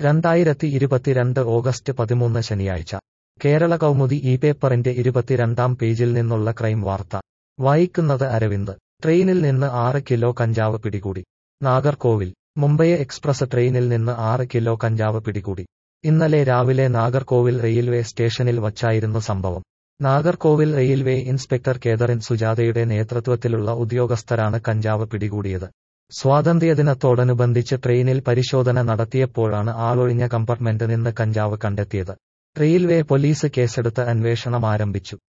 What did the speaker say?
രണ്ടായിരത്തി ഇരുപത്തിരണ്ട് ഓഗസ്റ്റ് പതിമൂന്ന് ശനിയാഴ്ച കേരള കൗമുദി ഈ പേപ്പറിന്റെ ഇരുപത്തിരണ്ടാം പേജിൽ നിന്നുള്ള ക്രൈം വാർത്ത വായിക്കുന്നത് അരവിന്ദ് ട്രെയിനിൽ നിന്ന് ആറ് കിലോ കഞ്ചാവ് പിടികൂടി നാഗർകോവിൽ മുംബൈ എക്സ്പ്രസ് ട്രെയിനിൽ നിന്ന് ആറ് കിലോ കഞ്ചാവ് പിടികൂടി ഇന്നലെ രാവിലെ നാഗർകോവിൽ റെയിൽവേ സ്റ്റേഷനിൽ വച്ചായിരുന്നു സംഭവം നാഗർകോവിൽ റെയിൽവേ ഇൻസ്പെക്ടർ കേദറിൻ സുജാതയുടെ നേതൃത്വത്തിലുള്ള ഉദ്യോഗസ്ഥരാണ് കഞ്ചാവ് പിടികൂടിയത് സ്വാതന്ത്ര്യദിനത്തോടനുബന്ധിച്ച് ട്രെയിനിൽ പരിശോധന നടത്തിയപ്പോഴാണ് ആളൊഴിഞ്ഞ കമ്പാർട്ട്മെന്റ് നിന്ന് കഞ്ചാവ് കണ്ടെത്തിയത് റെയിൽവേ പോലീസ് കേസെടുത്ത് അന്വേഷണം ആരംഭിച്ചു